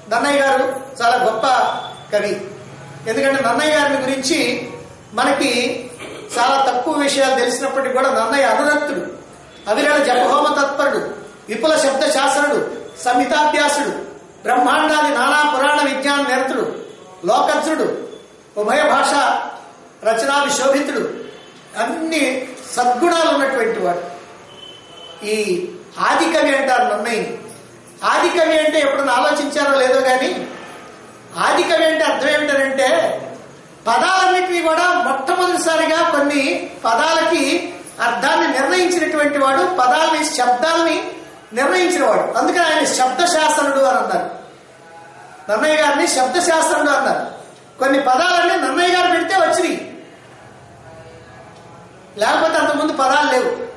నన్నయ్య గారు చాలా గొప్ప కవి ఎందుకంటే నన్నయ్య గారిని గురించి మనకి చాలా తక్కువ విషయాలు తెలిసినప్పటికీ కూడా నన్నయ్య అనురక్తుడు అవిరళ జపహోమ తత్పరుడు విపుల శబ్ద శాస్త్రుడు సంహితాభ్యాసుడు బ్రహ్మాండాది నానా పురాణ విజ్ఞాన నిరతుడు లోకజ్ఞుడు ఉభయ భాష రచనా విశోభితుడు అన్ని సద్గుణాలు ఉన్నటువంటి వాడు ఈ ఆది కవి అంటారు నన్నయ్యని ఆది కవి అంటే ఎప్పుడైనా ఆలోచించారో లేదో కానీ ఆది కవి అంటే అర్థం ఏమిటంటే పదాలన్నింటినీ కూడా మొట్టమొదటిసారిగా కొన్ని పదాలకి అర్థాన్ని నిర్ణయించినటువంటి వాడు పదాలని శబ్దాలని నిర్ణయించిన వాడు అందుకని ఆయన శబ్దశాస్త్రుడు అని అన్నారు నన్నయ్య గారిని శబ్దశాస్త్రుడు అన్నారు కొన్ని పదాలన్నీ నన్నయ్య గారు పెడితే వచ్చినాయి లేకపోతే అంతకుముందు పదాలు లేవు